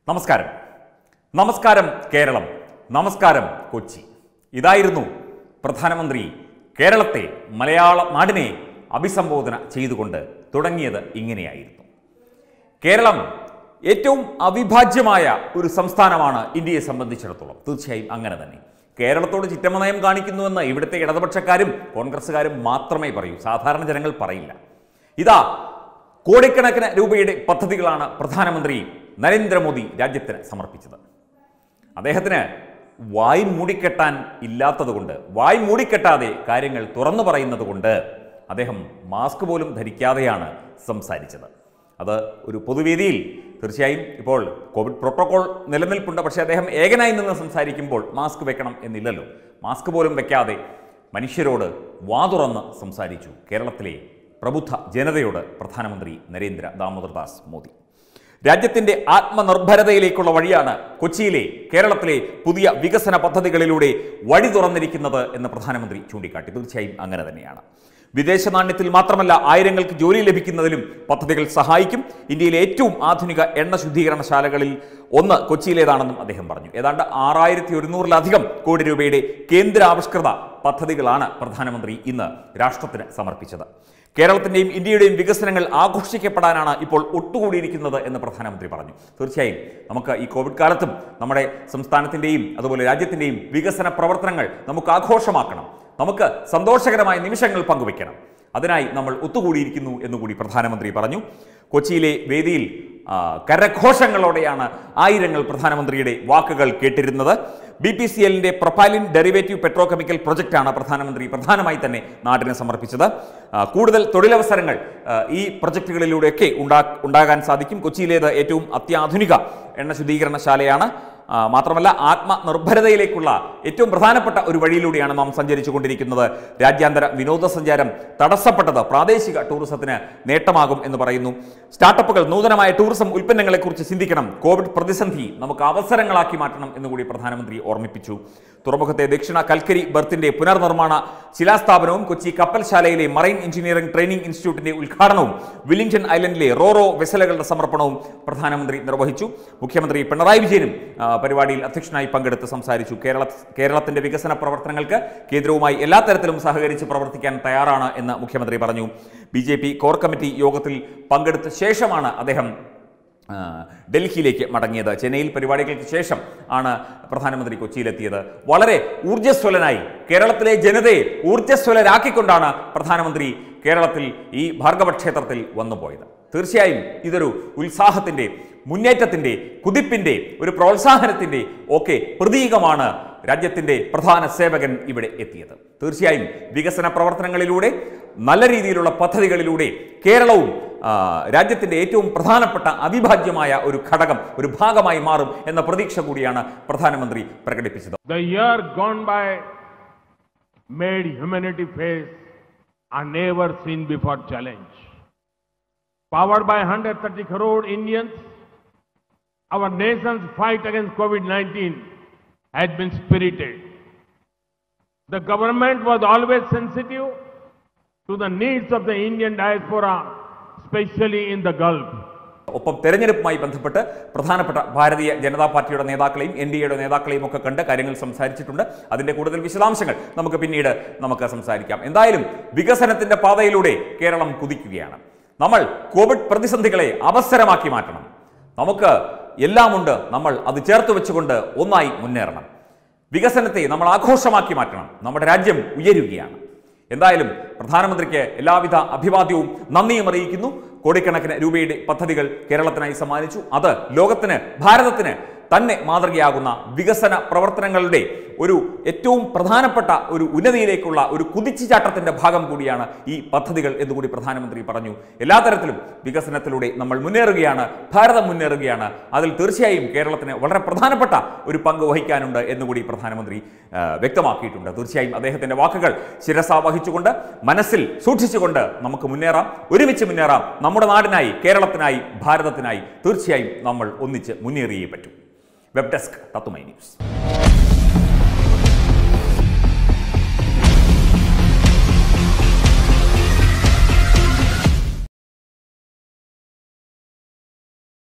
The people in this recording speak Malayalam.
നമസ്കാരം നമസ്കാരം കേരളം നമസ്കാരം കൊച്ചി ഇതായിരുന്നു പ്രധാനമന്ത്രി കേരളത്തെ മലയാള നാടിനെ അഭിസംബോധന ചെയ്തുകൊണ്ട് തുടങ്ങിയത് ഇങ്ങനെയായിരുന്നു കേരളം ഏറ്റവും അവിഭാജ്യമായ ഒരു സംസ്ഥാനമാണ് ഇന്ത്യയെ സംബന്ധിച്ചിടത്തോളം തീർച്ചയായും അങ്ങനെ തന്നെ കേരളത്തോട് ചിറ്റമനയം കാണിക്കുന്നുവെന്ന് ഇവിടുത്തെ ഇടതുപക്ഷക്കാരും കോൺഗ്രസ്സുകാരും മാത്രമേ പറയൂ സാധാരണ ജനങ്ങൾ പറയില്ല ഇതാ കോടിക്കണക്കിന് രൂപയുടെ പദ്ധതികളാണ് പ്രധാനമന്ത്രി നരേന്ദ്രമോദി രാജ്യത്തിന് സമർപ്പിച്ചത് അദ്ദേഹത്തിന് വായ് മൂടിക്കെട്ടാൻ ഇല്ലാത്തതുകൊണ്ട് വായ് മൂടിക്കെട്ടാതെ കാര്യങ്ങൾ തുറന്നു പറയുന്നത് കൊണ്ട് അദ്ദേഹം മാസ്ക് പോലും ധരിക്കാതെയാണ് സംസാരിച്ചത് അത് ഒരു പൊതുവേദിയിൽ തീർച്ചയായും ഇപ്പോൾ കോവിഡ് പ്രോട്ടോകോൾ നിലനിൽപ്പുണ്ട് പക്ഷേ അദ്ദേഹം ഏകനായി നിന്ന് സംസാരിക്കുമ്പോൾ മാസ്ക് വെക്കണം എന്നില്ലല്ലോ മാസ്ക് പോലും വെക്കാതെ മനുഷ്യരോട് വാതുറന്ന് സംസാരിച്ചു കേരളത്തിലെ പ്രബുദ്ധ ജനതയോട് പ്രധാനമന്ത്രി നരേന്ദ്ര ദാമോദർദാസ് മോദി രാജ്യത്തിന്റെ ആത്മനിർഭരതയിലേക്കുള്ള വഴിയാണ് കൊച്ചിയിലെ കേരളത്തിലെ പുതിയ വികസന പദ്ധതികളിലൂടെ വഴി തുറന്നിരിക്കുന്നത് എന്ന് പ്രധാനമന്ത്രി ചൂണ്ടിക്കാട്ടി തീർച്ചയായും അങ്ങനെ തന്നെയാണ് വിദേശ നാണ്യത്തിൽ മാത്രമല്ല ആയിരങ്ങൾക്ക് ജോലി ലഭിക്കുന്നതിലും പദ്ധതികൾ സഹായിക്കും ഇന്ത്യയിലെ ഏറ്റവും ആധുനിക എണ്ണ ശുദ്ധീകരണശാലകളിൽ ഒന്ന് കൊച്ചിയിലേതാണെന്നും അദ്ദേഹം പറഞ്ഞു ഏതാണ്ട് ആറായിരത്തി ഒരുന്നൂറിലധികം കോടി രൂപയുടെ കേന്ദ്രാവിഷ്കൃത പദ്ധതികളാണ് പ്രധാനമന്ത്രി ഇന്ന് രാഷ്ട്രത്തിന് സമർപ്പിച്ചത് കേരളത്തിന്റെയും ഇന്ത്യയുടെയും വികസനങ്ങൾ ആഘോഷിക്കപ്പെടാനാണ് ഇപ്പോൾ ഒത്തുകൂടിയിരിക്കുന്നത് എന്ന് പ്രധാനമന്ത്രി പറഞ്ഞു തീർച്ചയായും നമുക്ക് ഈ കോവിഡ് കാലത്തും നമ്മുടെ സംസ്ഥാനത്തിന്റെയും അതുപോലെ രാജ്യത്തിന്റെയും വികസന പ്രവർത്തനങ്ങൾ നമുക്ക് ആഘോഷമാക്കണം നമുക്ക് സന്തോഷകരമായ നിമിഷങ്ങൾ പങ്കുവയ്ക്കണം അതിനായി നമ്മൾ ഒത്തുകൂടിയിരിക്കുന്നു എന്നുകൂടി പ്രധാനമന്ത്രി പറഞ്ഞു കൊച്ചിയിലെ വേദിയിൽ ആ, കരഘോഷങ്ങളോടെയാണ് ആയിരങ്ങൾ പ്രധാനമന്ത്രിയുടെ വാക്കുകൾ കേട്ടിരുന്നത് ബി പി സി എല്ലിന്റെ പ്രൊപ്പൈലിൻ ഡെറിവേറ്റീവ് പെട്രോ കെമിക്കൽ പ്രൊജക്റ്റാണ് പ്രധാനമന്ത്രി പ്രധാനമായി തന്നെ നാടിന് സമർപ്പിച്ചത് ആ, കൂടുതൽ തൊഴിലവസരങ്ങൾ ആ, ഈ പ്രൊജക്റ്റുകളിലൂടെയൊക്കെ ഉണ്ടാ ഉണ്ടാകാൻ സാധിക്കും കൊച്ചിയിലേത് ഏറ്റവും അത്യാധുനിക എണ്ണ ശുദ്ധീകരണശാലയാണ് ആ, മാത്രമല്ല ആത്മനിർഭരതയിലേക്കുള്ള ഏറ്റവും പ്രധാനപ്പെട്ട ഒരു വഴിയിലൂടെയാണ് നാം സഞ്ചരിച്ചു കൊണ്ടിരിക്കുന്നത് രാജ്യാന്തര വിനോദസഞ്ചാരം തടസ്സപ്പെട്ടത് പ്രാദേശിക ടൂറിസത്തിന് നേട്ടമാകും എന്ന് പറയുന്നു സ്റ്റാർട്ടപ്പുകൾ നൂതനമായ ടൂറിസം ഉൽപ്പന്നങ്ങളെക്കുറിച്ച് ചിന്തിക്കണം കോവിഡ് പ്രതിസന്ധി നമുക്ക് അവസരങ്ങളാക്കി മാറ്റണം എന്നുകൂടി പ്രധാനമന്ത്രി ഓർമ്മിപ്പിച്ചു തുറമുഖത്തെ ദക്ഷിണ കൽക്കരി ബർത്തിന്റെ പുനർനിർമ്മാണ ശിലാസ്ഥാപനവും കൊച്ചി കപ്പൽശാലയിലെ മറൈൻ എഞ്ചിനീയറിംഗ് ട്രെയിനിംഗ് ഇൻസ്റ്റിറ്റ്യൂട്ടിന്റെ ഉദ്ഘാടനവും വില്ലിംഗ്ടൺ ഐലൻഡിലെ റോറോ വെസലുകളുടെ സമർപ്പണവും പ്രധാനമന്ത്രി നിർവഹിച്ചു മുഖ്യമന്ത്രി പിണറായി വിജയനും ആ, പരിപാടിയിൽ അധ്യക്ഷനായി പങ്കെടുത്ത് സംസാരിച്ചു കേരള കേരളത്തിന്റെ വികസന പ്രവർത്തനങ്ങൾക്ക് കേന്ദ്രവുമായി എല്ലാ തരത്തിലും സഹകരിച്ച് പ്രവർത്തിക്കാൻ തയ്യാറാണ് എന്ന് മുഖ്യമന്ത്രി പറഞ്ഞു B J P core committee യോഗത്തിൽ പങ്കെടുത്ത ശേഷമാണ് അദ്ദേഹം ആ, ഡൽഹിയിലേക്ക് മടങ്ങിയത് ചെന്നൈയിൽ പരിപാടികൾക്ക് ശേഷം ആണ് പ്രധാനമന്ത്രി കൊച്ചിയിലെത്തിയത് വളരെ ഊർജ്ജസ്വലനായി കേരളത്തിലെ ജനതയെ ഊർജ്ജസ്വലരാക്കിക്കൊണ്ടാണ് പ്രധാനമന്ത്രി കേരളത്തിൽ ഈ ഭാർഗവ ക്ഷേത്രത്തിൽ വന്നുപോയത് തീർച്ചയായും ഇതൊരു ഉത്സാഹത്തിന്റെ മുന്നേറ്റത്തിന്റെ കുതിപ്പിന്റെ ഒരു പ്രോത്സാഹനത്തിന്റെ ഒക്കെ പ്രതീകമാണ് രാജ്യത്തിന്റെ പ്രധാന സേവകൻ ഇവിടെ എത്തിയത് തീർച്ചയായും വികസന പ്രവർത്തനങ്ങളിലൂടെ നല്ല രീതിയിലുള്ള പദ്ധതികളിലൂടെ കേരളവും ആ, രാജ്യത്തിന്റെ ഏറ്റവും പ്രധാനപ്പെട്ട അവിഭാജ്യമായ ഒരു ഘടകം ഒരു ഭാഗമായി മാറും എന്ന പ്രതീക്ഷ കൂടിയാണ് പ്രധാനമന്ത്രി പ്രകടിപ്പിച്ചത് The year gone by made humanity face a never seen before challenge. Powered by 130 crore Indians, our nation's fight against COVID-19 has been spirited. The government was always sensitive to the needs of the Indian diaspora, especially in the Gulf. ഒപ്പം തെരഞ്ഞെടുപ്പുമായി ബന്ധപ്പെട്ട് പ്രധാനപ്പെട്ട ഭാരതീയ ജനതാ പാർട്ടിയുടെ നേതാക്കളെയും എൻ ഡി എയുടെ നേതാക്കളെയും ഒക്കെ കണ്ട് കാര്യങ്ങൾ സംസാരിച്ചിട്ടുണ്ട് അതിന്റെ കൂടുതൽ വിശദാംശങ്ങൾ നമുക്ക് പിന്നീട് നമുക്ക് സംസാരിക്കാം എന്തായാലും വികസനത്തിന്റെ പാതയിലൂടെ കേരളം കുതിക്കുകയാണ് നമ്മൾ കോവിഡ് പ്രതിസന്ധികളെ അവസരമാക്കി മാറ്റണം നമുക്ക് എല്ലാമുണ്ട് നമ്മൾ അത് ചേർത്ത് വെച്ചുകൊണ്ട് ഒന്നായി മുന്നേറണം വികസനത്തെ നമ്മൾ ആഘോഷമാക്കി മാറ്റണം നമ്മുടെ രാജ്യം ഉയരുകയാണ് എന്തായാലും പ്രധാനമന്ത്രിക്ക് എല്ലാവിധ അഭിവാദ്യവും നന്ദിയും അറിയിക്കുന്നു കോടിക്കണക്കിന് രൂപയുടെ പദ്ധതികൾ കേരളത്തിനായി സമ്മാനിച്ചു അത് ലോകത്തിന് ഭാരതത്തിന് തന്നെ മാതൃകയാകുന്ന വികസന പ്രവർത്തനങ്ങളുടെ ഒരു ഏറ്റവും പ്രധാനപ്പെട്ട ഒരു ഉന്നതിയിലേക്കുള്ള ഒരു കുതിച്ചുചാട്ടത്തിന്റെ ഭാഗം കൂടിയാണ് ഈ പദ്ധതികൾ എന്നുകൂടി പ്രധാനമന്ത്രി പറഞ്ഞു എല്ലാ തരത്തിലും വികസനത്തിലൂടെ നമ്മൾ മുന്നേറുകയാണ് ഭാരതം മുന്നേറുകയാണ് അതിൽ തീർച്ചയായും കേരളത്തിന് വളരെ പ്രധാനപ്പെട്ട ഒരു പങ്ക് വഹിക്കാനുണ്ട് എന്നുകൂടി പ്രധാനമന്ത്രി ആ, വ്യക്തമാക്കിയിട്ടുണ്ട് തീർച്ചയായും അദ്ദേഹത്തിന്റെ വാക്കുകൾ ശിരസ വഹിച്ചുകൊണ്ട് മനസ്സിൽ സൂക്ഷിച്ചുകൊണ്ട് നമുക്ക് മുന്നേറാം ഒരുമിച്ച് മുന്നേറാം നമ്മുടെ നാടിനായി കേരളത്തിനായി ഭാരതത്തിനായി തീർച്ചയായും നമ്മൾ ഒന്നിച്ച് മുന്നേറിയേ പറ്റൂ വെബ് ഡെസ്ക് തത്തുമൈ ന്യൂസ്